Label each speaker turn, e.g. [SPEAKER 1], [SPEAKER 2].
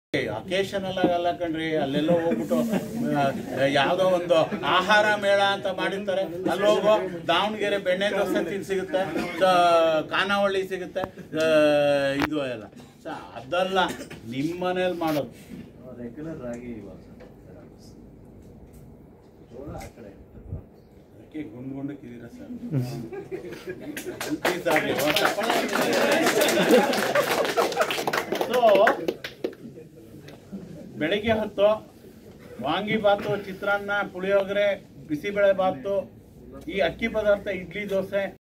[SPEAKER 1] occasional ಆಗಲ್ಲ ಕಣ್ರಿ ಅಲ್ಲೆಲ್ಲೋ ಹೋಗ್ಬಿಟ್ಟು ಆ, ಯಾವ್ದೋ ಒಂದು ಆಹಾರ ಮೇಳ ಅಂತ ಮಾಡಿರ್ತಾರೆ ಅಲ್ಲಿ ಹೋಗೋ ದಾವಣಗೆರೆ ಬೆಣ್ಣೆ ದೋಸೆ ತಿನ್ ಸಿಗುತ್ತೆ ಆ, ಖಾನಾವಳಿ ಸಿಗುತ್ತೆ ಆ, ಇದು ಎಲ್ಲ ಸ- ಅದಲ್ಲ ನಿಮ್ಮ ಮನೇಲಿ ಮಾಡೋದು
[SPEAKER 2] ರೆಗ್ಯುಲರ್ ಆಗಿ ಇವಾಗ ಜೋಳ ಆ ಕಡೆ
[SPEAKER 1] ಅದಕ್ಕೆ ಗುಂಡ್ ಗುಂಡಕ್ಕಿದ್ದೀರ ಸರ್ Please ಆಗ್ಲಿ, ಒಂದ್ ಚಪ್ಪಾಳೆ ಸೊ ಬೆಳಿಗ್ಗೆ ಹೊತ್ತು ವಾಂಗಿಬಾತು ಚಿತ್ರಾನ್ನ ಪುಳಿಯೋಗರೆ ಬಿಸಿಬೇಳೆ ಬಾತು ಈ ಅಕ್ಕಿ ಪದಾರ್ಥ ಇಡ್ಲಿ ದೋಸೆ